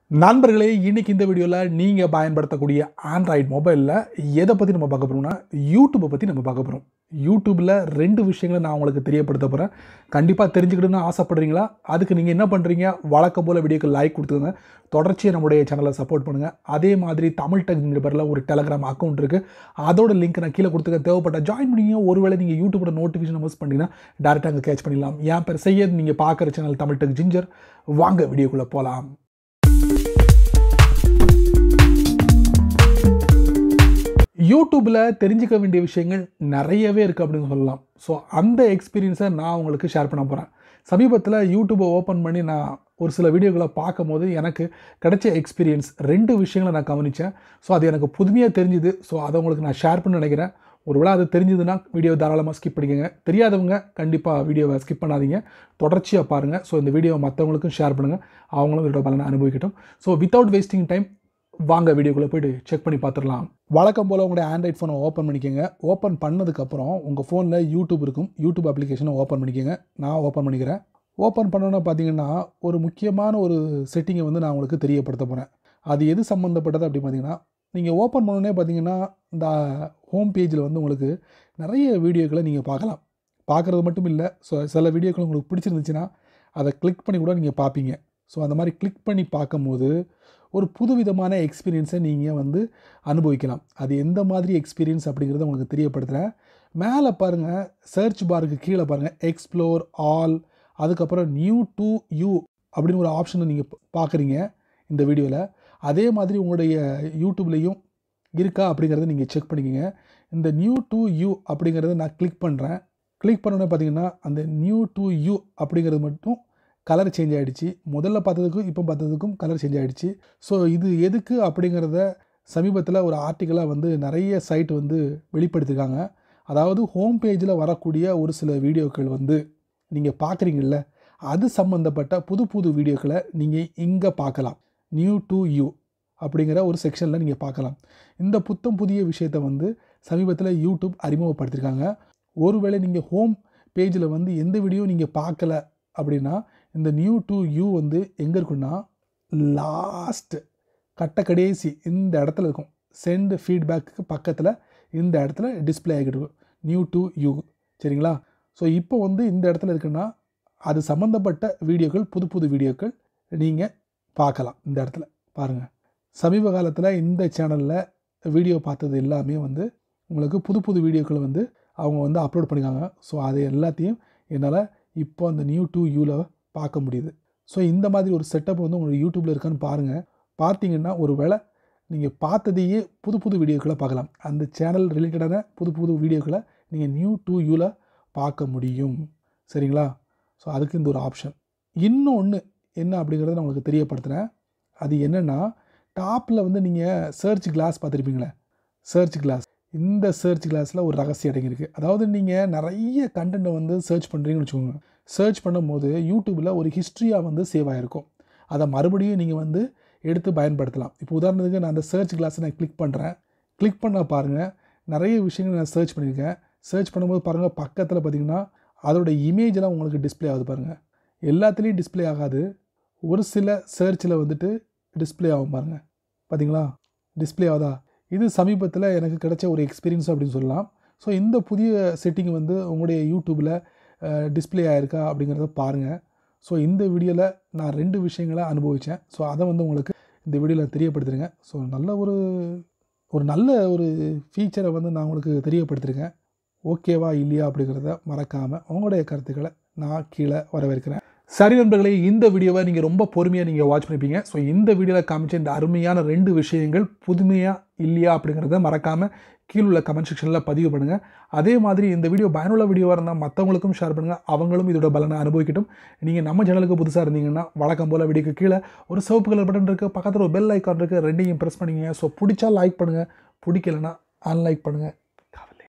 நண்பர்களே இன்னைக்கு இந்த வீடியோவில் நீங்கள் பயன்படுத்தக்கூடிய ஆண்ட்ராய்டு மொபைலில் எதை பற்றி நம்ம பார்க்க போகிறோம்னா யூடியூப்பை பற்றி நம்ம பார்க்க போகிறோம் யூடியூப்பில் ரெண்டு விஷயங்களை நான் உங்களுக்கு தெரியப்படுத்த போகிறேன் கண்டிப்பாக தெரிஞ்சுக்கணும்னு ஆசைப்படுறீங்களா அதுக்கு நீங்கள் என்ன பண்ணுறீங்க வழக்கம் போல் வீடியோக்கு லைக் கொடுத்துங்க தொடர்ச்சியாக நம்முடைய சேனலை சப்போர்ட் பண்ணுங்கள் அதே மாதிரி தமிழ் டெக் பேரில் ஒரு டெலகிராம் அக்கௌண்ட் இருக்குது அதோட லிங்க் நான் கீழே கொடுத்துக்க தேவைப்பட்ட ஜாயின் பண்ணிங்க ஒருவேளை நீங்கள் யூடியூபோட நோட்டிஃபிகேஷன் மிஸ் பண்ணிங்கன்னா டேரெக்டாக அங்கே கேட்ச் பண்ணிடலாம் என் பேர் செய்யது நீங்கள் பார்க்குற சேனல் தமிழ் டெக் ஜிஞ்சர் வாங்க வீடியோக்குள்ளே போகலாம் யூடியூப்பில் தெரிஞ்சுக்க வேண்டிய விஷயங்கள் நிறையவே இருக்குது அப்படின்னு சொல்லலாம் ஸோ அந்த எக்ஸ்பீரியன்ஸை நான் உங்களுக்கு ஷேர் பண்ண போகிறேன் சமீபத்தில் யூடியூப்பை ஓப்பன் பண்ணி நான் ஒரு சில வீடியோக்களை பார்க்கும்போது எனக்கு கிடைச்ச எக்ஸ்பீரியன்ஸ் ரெண்டு விஷயங்களை நான் கவனித்தேன் ஸோ அது எனக்கு புதுமையாக தெரிஞ்சுது ஸோ அதை உங்களுக்கு நான் ஷேர் பண்ண நினைக்கிறேன் ஒருவேளை அது தெரிஞ்சதுன்னா வீடியோ தாராளமாக ஸ்கிப் பண்ணிக்கோங்க தெரியாதவங்க கண்டிப்பாக வீடியோவை ஸ்கிப் பண்ணாதீங்க தொடர்ச்சியாக பாருங்கள் ஸோ இந்த வீடியோவை மற்றவங்களுக்கும் ஷேர் பண்ணுங்கள் அவங்களும் இதோட பலனை அனுபவிக்கட்டும் ஸோ வித்தவுட் வேஸ்டிங் டைம் வாங்க வீடியோக்குள்ளே போய்ட்டு செக் பண்ணி பார்த்துடலாம் வழக்கம் போல் உங்களுடைய ஆண்ட்ராய்ட் ஃபோனை ஓப்பன் பண்ணிக்கோங்க ஓப்பன் பண்ணதுக்கப்புறம் உங்கள் ஃபோனில் யூடியூப் இருக்கும் யூடியூப் அப்ளிகேஷனை ஓப்பன் பண்ணிக்கோங்க நான் ஓப்பன் பண்ணிக்கிறேன் ஓப்பன் பண்ணோன்னா பார்த்தீங்கன்னா ஒரு முக்கியமான ஒரு செட்டிங்கை வந்து நான் உங்களுக்கு தெரியப்படுத்த போகிறேன் அது எது சம்மந்தப்பட்டது அப்படி பார்த்தீங்கன்னா நீங்கள் ஓப்பன் பண்ணோன்னே பார்த்தீங்கன்னா இந்த ஹோம் பேஜில் வந்து உங்களுக்கு நிறைய வீடியோக்களை நீங்கள் பார்க்கலாம் பார்க்குறது மட்டும் இல்லை ஸோ சில வீடியோக்கள் உங்களுக்கு பிடிச்சிருந்துச்சுன்னா அதை கிளிக் பண்ணி கூட நீங்கள் பார்ப்பீங்க ஸோ அந்த மாதிரி கிளிக் பண்ணி பார்க்கும்போது ஒரு புதுவிதமான எக்ஸ்பீரியன்ஸை நீங்கள் வந்து அனுபவிக்கலாம் அது எந்த மாதிரி எக்ஸ்பீரியன்ஸ் அப்படிங்கிறத உங்களுக்கு தெரியப்படுத்துகிறேன் மேலே பாருங்கள் சர்ச் பாருக்கு கீழே பாருங்கள் எக்ஸ்ப்ளோர் ஆல் அதுக்கப்புறம் நியூ டு யூ அப்படின்னு ஒரு ஆப்ஷனை நீங்கள் பார்க்குறீங்க இந்த வீடியோவில் அதே மாதிரி உங்களுடைய யூடியூப்லேயும் இருக்கா அப்படிங்கிறத நீங்கள் செக் பண்ணிக்கோங்க இந்த நியூ டு யூ அப்படிங்கிறத நான் கிளிக் பண்ணுறேன் கிளிக் பண்ணோன்னே பார்த்தீங்கன்னா அந்த நியூ டு யூ அப்படிங்கிறது மட்டும் கலர் சேஞ்ச் ஆகிடுச்சு முதல்ல பார்த்ததுக்கும் இப்போ பார்த்ததுக்கும் கலர் சேஞ்ச் ஆகிடுச்சு ஸோ இது எதுக்கு அப்படிங்கிறத சமீபத்தில் ஒரு ஆர்டிக்கலாக வந்து நிறைய சைட் வந்து வெளிப்படுத்திருக்காங்க அதாவது ஹோம் பேஜில் வரக்கூடிய ஒரு சில வீடியோக்கள் வந்து நீங்கள் பார்க்குறீங்கல்ல அது சம்மந்தப்பட்ட புது புது வீடியோக்களை நீங்கள் இங்கே பார்க்கலாம் நியூ டு யூ அப்படிங்கிற ஒரு செக்ஷனில் நீங்கள் பார்க்கலாம் இந்த புத்தம் புதிய விஷயத்தை வந்து சமீபத்தில் யூடியூப் அறிமுகப்படுத்தியிருக்காங்க ஒருவேளை நீங்கள் ஹோம் பேஜில் வந்து எந்த வீடியோ நீங்கள் பார்க்கல அப்படின்னா இந்த நியூ டு யூ வந்து எங்கே இருக்குன்னா லாஸ்ட் கட்ட கடைசி இந்த இடத்துல இருக்கும் சென்ட் ஃபீட்பேக்கு பக்கத்தில் இந்த இடத்துல டிஸ்பிளே ஆகிட்டு இருக்கும் நியூ டு யூ சரிங்களா ஸோ இப்போ வந்து இந்த இடத்துல இருக்குன்னா அது சம்மந்தப்பட்ட வீடியோக்கள் புது புது வீடியோக்கள் நீங்கள் பார்க்கலாம் இந்த இடத்துல பாருங்கள் சமீப காலத்தில் இந்த சேனலில் வீடியோ பார்த்தது எல்லாமே வந்து உங்களுக்கு புது புது வீடியோக்களை வந்து அவங்க வந்து அப்லோட் பண்ணியிருக்காங்க ஸோ அது எல்லாத்தையும் என்னால் இப்போ அந்த நியூ டூ யூவில் பார்க்க முடியுது ஸோ இந்த மாதிரி ஒரு செட்டப் வந்து உங்களுக்கு யூடியூப்பில் இருக்கான்னு பாருங்கள் பார்த்தீங்கன்னா ஒரு வேளை நீங்கள் பார்த்ததையே புது புது வீடியோக்களை பார்க்கலாம் அந்த சேனல் ரிலேட்டடான புது புது வீடியோக்களை நீங்கள் நியூ டூ யூவில் பார்க்க முடியும் சரிங்களா ஸோ அதுக்கு இந்த ஒரு ஆப்ஷன் இன்னொன்று என்ன அப்படிங்கிறத நான் உங்களுக்கு தெரியப்படுத்துகிறேன் அது என்னென்னா டாப்பில் வந்து நீங்கள் சர்ச் கிளாஸ் பார்த்துருப்பீங்களே சர்ச் கிளாஸ் இந்த சர்ச் கிளாஸில் ஒரு ரகசியம் அடங்கியிருக்கு அதாவது நீங்கள் நிறைய கண்டென்ட்டை வந்து சர்ச் பண்ணுறீங்கன்னு வச்சுக்கோங்க சர்ச் பண்ணும்போது யூடியூப்பில் ஒரு ஹிஸ்ட்ரியாக வந்து சேவ் ஆகிருக்கும் அதை மறுபடியும் நீங்கள் வந்து எடுத்து பயன்படுத்தலாம் இப்போ உதாரணத்துக்கு நான் அந்த சர்ச் கிளாஸை நான் கிளிக் பண்ணுறேன் கிளிக் பண்ண பாருங்கள் நிறைய விஷயங்கள் நான் சர்ச் பண்ணியிருக்கேன் சர்ச் பண்ணும்போது பாருங்கள் பக்கத்தில் பார்த்திங்கன்னா அதோட இமேஜெலாம் உங்களுக்கு டிஸ்பிளே ஆகுது பாருங்கள் எல்லாத்துலேயும் டிஸ்பிளே ஆகாது ஒரு சில சர்ச்சில் வந்துட்டு டிஸ்பிளே ஆகும் பாருங்கள் பார்த்தீங்களா டிஸ்பிளே ஆகுதா இது சமீபத்தில் எனக்கு கிடைச்ச ஒரு எக்ஸ்பீரியன்ஸ் அப்படின்னு சொல்லலாம் ஸோ இந்த புதிய செட்டிங் வந்து உங்களுடைய யூடியூப்பில் டிஸ்பிளே ஆகிருக்கா அப்படிங்கிறத பாருங்கள் ஸோ இந்த வீடியோவில் நான் ரெண்டு விஷயங்களை அனுபவித்தேன் ஸோ அதை வந்து உங்களுக்கு இந்த வீடியோவில் தெரியப்படுத்துருங்க ஸோ நல்ல ஒரு ஒரு நல்ல ஒரு ஃபீச்சரை வந்து நான் உங்களுக்கு தெரியப்படுத்திருக்கேன் ஓகேவா இல்லையா அப்படிங்கிறத மறக்காமல் உங்களுடைய கருத்துக்களை நான் கீழே வரவேற்கிறேன் சரி நண்பர்களே இந்த வீடியோவை நீங்கள் ரொம்ப பொறுமையாக நீங்கள் வாட்ச் பண்ணிப்பீங்க ஸோ இந்த வீடியோவில் காமிச்ச இந்த அருமையான ரெண்டு விஷயங்கள் புதுமையாக இல்லையா அப்படிங்கிறத மறக்காமல் கீழே உள்ள கமெண்ட் செக்ஷனில் பதிவு பண்ணுங்கள் அதே மாதிரி இந்த வீடியோ பயனுள்ள வீடியோவாக இருந்தால் மற்றவங்களுக்கும் ஷேர் பண்ணுங்கள் அவங்களும் இதோட பலனை அனுபவிக்கட்டும் நீங்கள் நம்ம சேனலுக்கு புதுசாக இருந்தீங்கன்னா வழக்கம் போல் வீடியோக்கு கீழே ஒரு சிவப்பு கலர் பட்டன் இருக்குது பக்கத்தில் ஒரு பெல் ஐக்கான் இருக்குது ரெண்டையும் ப்ரெஸ் பண்ணிங்க ஸோ பிடிச்சா லைக் பண்ணுங்கள் பிடிக்கலனா அன்லைக் பண்ணுங்கள்